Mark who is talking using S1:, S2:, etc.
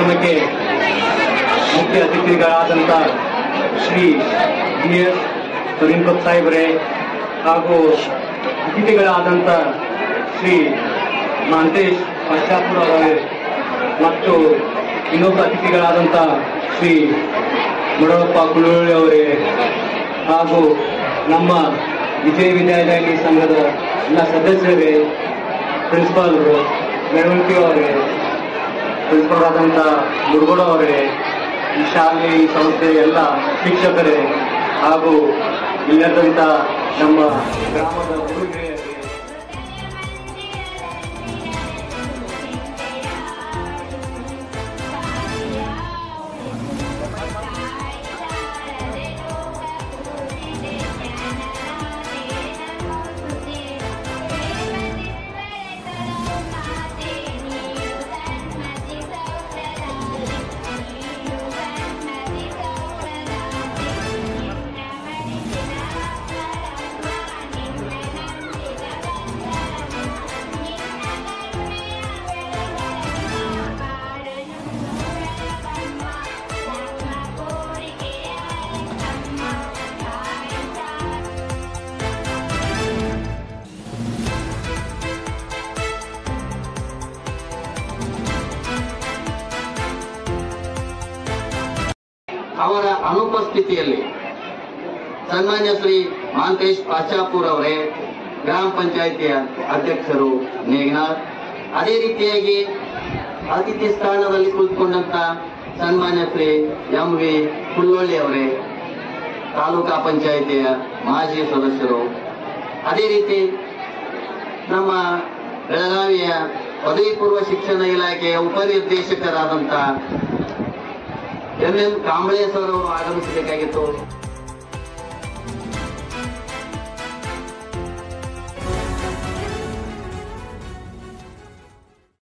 S1: ಕಾರ್ಯಕ್ರಮಕ್ಕೆ ಮುಖ್ಯ ಅತಿಥಿಗಳಾದಂಥ ಶ್ರೀ ಬಿ ಎಸ್ ಸುರೀನ್ಕೊತ್ ಸಾಹೇಬ್ರೆ ಹಾಗೂ ಅತಿಥಿಗಳಾದಂಥ ಶ್ರೀ ಮಹಂತೇಶ್ ಪಾಶಾಪುರ ಅವರೇ ಮತ್ತು ಇನ್ನೊಬ್ಬ ಅತಿಥಿಗಳಾದಂಥ ಶ್ರೀ ಮುಡಪ್ಪ ಕುಳೂಳಿ ಅವರೇ ಹಾಗೂ ನಮ್ಮ ವಿಜಯ ವಿದ್ಯಾಲಯ ಸಂಘದ ಎಲ್ಲ ಸದಸ್ಯರೇ ಪ್ರಿನ್ಸಿಪಾಲ್ರು ಮೆರವಣಿಗೆ ಅವರೇ ಪ್ರಿನ್ಸಿಪಲ್ ಆದಂಥ ಮುರುಗೋಡ ಅವರೇ ಈ ಶಾಲೆ ಈ ಸಂಸ್ಥೆ ಎಲ್ಲ ಶಿಕ್ಷಕರೇ ಹಾಗೂ ಇಲ್ಲದಂಥ ನಮ್ಮ ಗ್ರಾಮದ ಹುಡುಗರೇ
S2: ಅವರ ಅನುಪಸ್ಥಿತಿಯಲ್ಲಿ ಸನ್ಮಾನ್ಯ ಶ್ರೀ ಮಹಾಂತೇಶ್ ಪಾಚಾಪುರ್ ಅವರೇ ಗ್ರಾಮ ಪಂಚಾಯಿತಿಯ ಅಧ್ಯಕ್ಷರು ಮೇಘನಾಥ್ ಅದೇ ರೀತಿಯಾಗಿ ಅತಿಥಿ ಸ್ಥಾನದಲ್ಲಿ ಕುಳಿತುಕೊಂಡಂತ ಸನ್ಮಾನ್ಯ ಶ್ರೀ ಎಂ ವಿ ಹುಲ್ಲೊಳ್ಳಿ ಅವರೇ ತಾಲೂಕಾ ಪಂಚಾಯಿತಿಯ ಮಾಜಿ ಸದಸ್ಯರು ಅದೇ ರೀತಿ ನಮ್ಮ ಬೆಳಗಾವಿಯ ಪದವಿ ಪೂರ್ವ ಶಿಕ್ಷಣ ಇಲಾಖೆಯ ಉಪನಿರ್ದೇಶಕರಾದಂಥ ಎಂ ಎನ್ ಕಾಂಬಳೇಶ್ವರ ಅವರು ಆಗಮಿಸಬೇಕಾಗಿತ್ತು